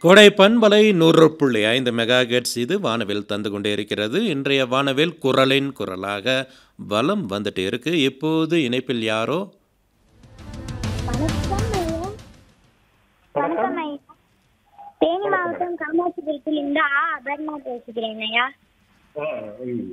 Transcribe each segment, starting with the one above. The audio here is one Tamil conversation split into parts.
கோடை பண்பலை நூறு புள்ளி ஐந்து மெகா ஹெர்ட்ஸ் இது வானவில் தந்து கொண்டே இருக்கிறது இன்றைய வானவில் குரலின் குரலாக வலம் வந்துட்டு இருக்கு இப்போது இணைப்பில் யாரோ வணக்கம் ஐயா வணக்கம் ஐயா தேனி மாவட்டம் காமாட்சிபுரத்தில் இருந்து ஆ அபர்ணா பேசுகிறேன் ஐயா ஆ, ம்.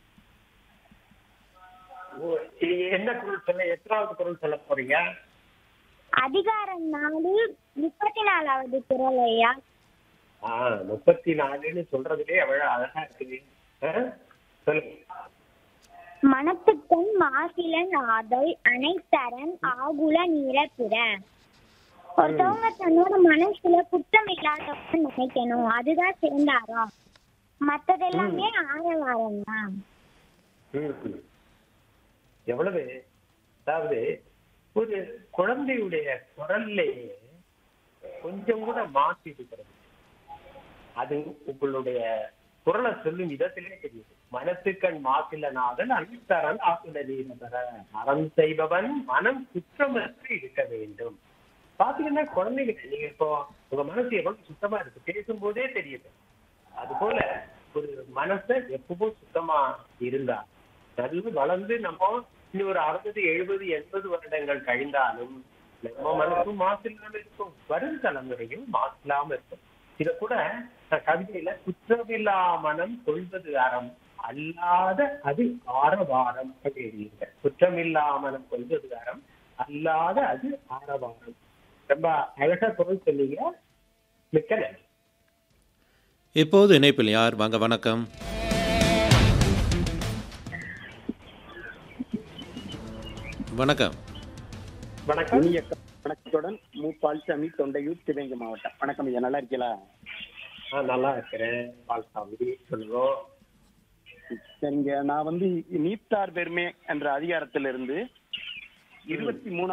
ஓ, இ- என்ன குரல் சொல்ல எத்தனாவது குரல் சொல்ல போறீங்க அதிகாரம் நாலு முப்பத்தி நாலாவது குரல் ஐயா ஆ முப்பத்தி நாலுன்னு சொல்றதுலே எவ்வளவு அழகா இருக்குது ஆ? சொல்லுங்க மனத்துக்கண் மாசிலன் ஆதல் அனைத்தரன் ஆகுல நிரப்பிட ஒருத்தவங்க தன்னோட மனசுல குற்றம் இல்லாதவங்க நினைக்கணும் அதுதான் சேர்ந்தாரா மத்ததெல்லாமே ஆரவாரம் தான் ம். எவ்வளவு அதாவது ஒரு குழந்தையுடைய குரல்லையே கொஞ்சம் கூட மாற்றி இருக்கிறது அது உங்களுடைய குரலை சொல்லும் விதத்திலே தெரியுது மனத்துக்கண் மாசிலனாதல் அனைத்தரன் ஆக்குல நீரதர அறம் செய்பவன் மனம் குற்றமற்று இருக்க வேண்டும் பாத்தீங்கன்னா குழந்தைங்க நீங்க இப்போ உங்க மனசு எவ்வளவு சுத்தமா இருக்கு பேசும்போதே தெரியுது அது போல ஒரு மனசை எப்பவும் சுத்தமா இருந்தா நல்ல வளர்ந்து நம்ம இன்னும் ஒரு அறுபது எழுபது எண்பது வருடங்கள் கழிந்தாலும் நம்ம மனசும் மாசு இல்லாம இருக்கும் வரும் தலைமுறையும் மாசு இல்லாம இருக்கும் இத கூட நான் கவிதையில குற்றமில்லா மனம் கொள்வது அறம் அல்லாத அது ஆரவாரம் அப்படின்னு எழுதியிருக்கேன் குற்றமில்லா மனம் கொள்வது அறம் அல்லாத அது ஆரவாரம் ரொம்ப அழகா குரல் சொன்னீங்க மிக்க நன்றி இப்போது இணைப்பில் யார் வாங்க வணக்கம் வணக்கம் வணக்கம் இனிய வணக்கத்துடன் மு பால்சாமி தொண்டையூர் சிவகங்கை மாவட்டம் வணக்கம் ஐயா நல்லா இருக்கீங்களா நான் நல்லா இருக்கிறேன் பால்சாமி சொல்லுங்க சரிங்க நான் வந்து நீத்தார் பெருமை என்ற அதிகாரத்திலிருந்து இருபத்தி மூணாம்